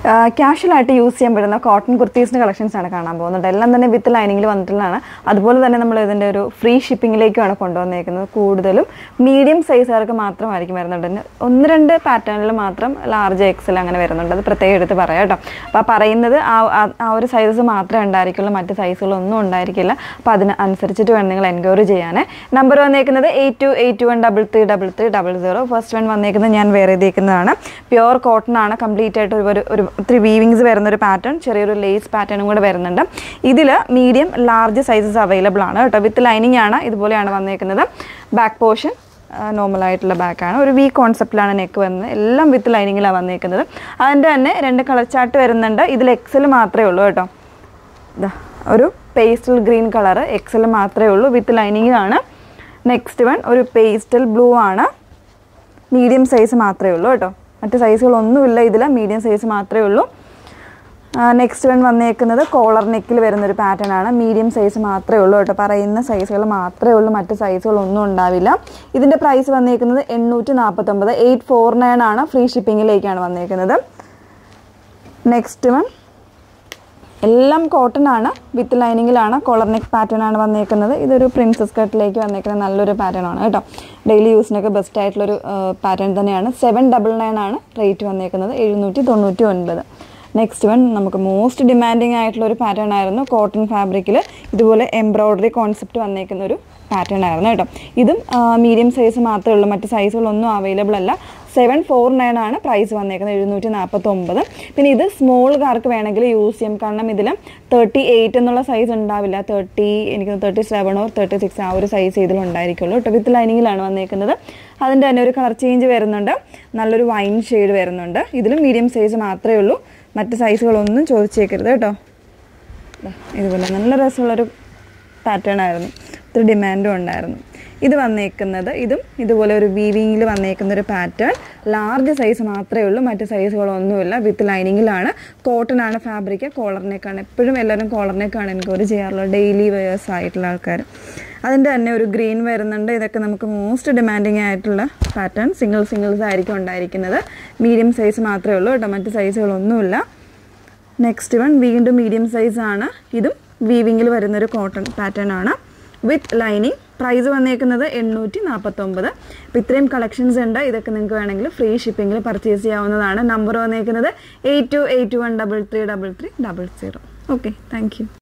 ക്യാഷ്വലായിട്ട് use ചെയ്യാൻ പറ്റുന്ന cotton കുർത്തീസിൻ്റെ collections ആണ് കാണാൻ പോകുന്നത് എല്ലാം തന്നെ വിത്ത് ലൈനിങ്ങിൽ വന്നിട്ടുള്ളതാണ് അതുപോലെ തന്നെ നമ്മൾ ഇതിൻ്റെ ഒരു ഫ്രീ ഷിപ്പിങ്ങിലേക്കാണ് കൊണ്ടുവന്നേക്കുന്നത് കൂടുതലും മീഡിയം സൈസുകാർക്ക് മാത്രമായിരിക്കും വരുന്നുണ്ട് പിന്നെ ഒന്ന് രണ്ട് പാറ്റേണിൽ മാത്രം ലാർജ് എക്സൽ അങ്ങനെ വരുന്നുണ്ട് അത് പ്രത്യേകം എടുത്ത് പറയാം കേട്ടോ അപ്പോൾ ആ പറയുന്നത് ആ ആ- ആ ഒരു സൈസസ് മാത്രമേ ഉണ്ടായിരിക്കുള്ളൂ മറ്റ് സൈസുകളൊന്നും ഉണ്ടായിരിക്കില്ല അപ്പോൾ അതിന് അനുസരിച്ചിട്ട് വേണം നിങ്ങൾ എൻക്വയറി ചെയ്യാൻ നമ്പർ വന്നേക്കുന്നത് eight two eight one double three double three double zero first one വന്നേക്കുന്നത് ഞാൻ വേറെ ചെയ്തേക്കുന്നതാണ് പ്യുവർ കോട്ടൺ ആണ് കംപ്ലീറ്റ് ആയിട്ട് ഒരു ഒരു ഒത്തിരി വീവിങ്സ് വരുന്ന ഒരു പാറ്റേൺ ചെറിയൊരു ലേസ് പാറ്റേണും കൂടെ വരുന്നുണ്ട് ഇതിൽ മീഡിയം ലാർജ് സൈസസ് അവൈലബിൾ ആണ് കേട്ടോ വിത്ത് ലൈനിങ് ആണ് ഇതുപോലെയാണ് വന്നേക്കുന്നത് ബാക്ക് പോർഷൻ നോർമൽ ആയിട്ടുള്ള ബാക്കാണ് ഒരു വി കോൺസെപ്റ്റിലാണ് നെക്ക് വരുന്നത് എല്ലാം വിത്ത് ലൈനിങ്ങിലാണ് വന്നേക്കുന്നത് അതിൻ്റെ തന്നെ രണ്ട് കളർ ചാർട്ട് വരുന്നുണ്ട് ഇതിൽ എക്സൽ മാത്രമേ ഉള്ളൂ കേട്ടോ ദാ ഒരു പേസ്റ്റൽ ഗ്രീൻ കളർ എക്സൽ മാത്രമേ ഉള്ളൂ വിത്ത് ലൈനിങ്ങിലാണ് നെക്സ്റ്റ് വൺ ഒരു പേസ്റ്റൽ ബ്ലൂ ആണ് മീഡിയം സൈസ് മാത്രമേ ഉള്ളൂ കേട്ടോ മറ്റ് സൈസുകളൊന്നുമില്ല ഇതിൽ മീഡിയം സൈസ് മാത്രമേ ഉള്ളൂ നെക്സ്റ്റ് വൺ വന്നേക്കുന്നത് കോളർ നെക്കിൽ വരുന്നൊരു പാറ്റേൺ ആണ് മീഡിയം സൈസ് മാത്രമേ ഉള്ളൂ കേട്ടോ പറയുന്ന സൈസുകൾ മാത്രമേ ഉള്ളൂ മറ്റ് സൈസുകളൊന്നും ഉണ്ടാവില്ല ഇതിൻ്റെ പ്രൈസ് വന്നേക്കുന്നത് എണ്ണൂറ്റി നാൽപ്പത്തൊമ്പത് എയ്റ്റ് ഫോർ നയൻ ആണ് ഫ്രീ ഷിപ്പിങ്ങിലേക്കാണ് വന്നേക്കുന്നത് നെക്സ്റ്റ് വൺ എല്ലാം കോട്ടൺ ആണ് വിത്ത് ലൈനിങ്ങിലാണ് കോളർ നെക്ക് പാറ്റേൺ ആണ് വന്നേക്കുന്നത് ഇതൊരു പ്രിൻസസ് കട്ടിലേക്ക് വന്നേക്കുന്ന നല്ലൊരു പാറ്റേൺ ആണ് കേട്ടോ ഡെയിലി യൂസിനൊക്കെ ബെസ്റ്റ് ആയിട്ടുള്ളൊരു പാറ്റേൺ തന്നെയാണ് സെവൻ ഡബിൾ നയൻ ആണ് റേറ്റ് വന്നേക്കുന്നത് എഴുന്നൂറ്റി തൊണ്ണൂറ്റി ഒൻപത് നെക്സ്റ്റ് വൺ നമുക്ക് മോസ്റ്റ് ഡിമാൻഡിങ് ആയിട്ടുള്ള ഒരു പാറ്റേൺ ആയിരുന്നു കോട്ടൺ ഫാബ്രിക്കിൽ ഇതുപോലെ എംബ്രോയ്ഡറി കോൺസെപ്റ്റ് വന്നേക്കുന്ന ഒരു പാറ്റേൺ ആയിരുന്നു കേട്ടോ ഇതും മീഡിയം സൈസ് മാത്രമേ ഉള്ളൂ മറ്റ് സൈസുകളൊന്നും അവൈലബിൾ അല്ല സെവൻ ഫോർ നയൻ ആണ് പ്രൈസ് വന്നേക്കുന്നത് എഴുന്നൂറ്റി നാൽപ്പത്തൊമ്പത് പിന്നെ ഇത് സ്മോൾ കാർക്ക് വേണമെങ്കിൽ യൂസ് ചെയ്യാം കാരണം ഇതിൽ തേർട്ടി എയ്റ്റ് എന്നുള്ള സൈസ് ഉണ്ടാവില്ല തേർട്ടി എനിക്ക് തേർട്ടി സെവനോ തേർട്ടി സിക്സ് ആ ഒരു സൈസ് ഇതിൽ ഉണ്ടായിരിക്കുള്ളൂ കേട്ടോ വിത്ത് ലൈനിങ്ങിലാണ് വന്നേക്കുന്നത് അതിൻ്റെ തന്നെ ഒരു കളർ ചേഞ്ച് വരുന്നുണ്ട് നല്ലൊരു വൈൻ ഷെയ്ഡ് വരുന്നുണ്ട് ഇതിലും മീഡിയം സൈസ് മാത്രമേ ഉള്ളൂ മറ്റ് സൈസുകളൊന്നും ചോദിച്ചേക്കരുത് കേട്ടോ ദാ ഇതുപോലെ നല്ല രസമുള്ളൊരു പാറ്റേൺ ആയിരുന്നു ഒത്തിരി ഡിമാൻഡും ഉണ്ടായിരുന്നു ഇത് വന്നേക്കുന്നത് ഇതും ഇതുപോലെ ഒരു വീവിങ്ങിൽ വന്നേക്കുന്ന ഒരു പാറ്റേൺ ലാർജ് സൈസ് മാത്രമേ ഉള്ളൂ മറ്റ് സൈസുകളൊന്നുമില്ല വിത്ത് ലൈനിങ്ങിലാണ് കോട്ടൺ ആണ് ഫാബ്രിക് കോളറിനേക്കാണ് എപ്പോഴും എല്ലാവരും കോളറിനേക്കാണ് എൻക്വയറി ചെയ്യാറുള്ളത് ഡെയിലി വെയേഴ്സ് ആയിട്ടുള്ള ആൾക്കാർ അതിൻ്റെ തന്നെ ഒരു ഗ്രീൻ വരുന്നുണ്ട് ഇതൊക്കെ നമുക്ക് മോസ്റ്റ് ഡിമാൻഡിങ് ആയിട്ടുള്ള പാറ്റേൺ സിംഗിൾ സിംഗിൾസ് ആയിരിക്കും ഉണ്ടായിരിക്കുന്നത് മീഡിയം സൈസ് മാത്രമേ ഉള്ളൂ കേട്ടോ മറ്റ് സൈസുകളൊന്നുമില്ല നെക്സ്റ്റ് വൺ വീണ്ടും മീഡിയം സൈസ് ആണ് ഇതും വീവിങ്ങിൽ വരുന്നൊരു കോട്ടൺ പാറ്റേൺ ആണ് വിത്ത് ലൈനിങ് പ്രൈസ് വന്നേക്കുന്നത് എണ്ണൂറ്റി നാൽപ്പത്തൊമ്പത് അപ്പോൾ ഇത്രയും കളക്ഷൻസ് ഉണ്ട് ഇതൊക്കെ നിങ്ങൾക്ക് വേണമെങ്കിൽ ഫ്രീ ഷിപ്പിങ്ങിൽ പർച്ചേസ് ചെയ്യാവുന്നതാണ് നമ്പർ വന്നേക്കുന്നത് eight two eight one double three double three double zero okay thank U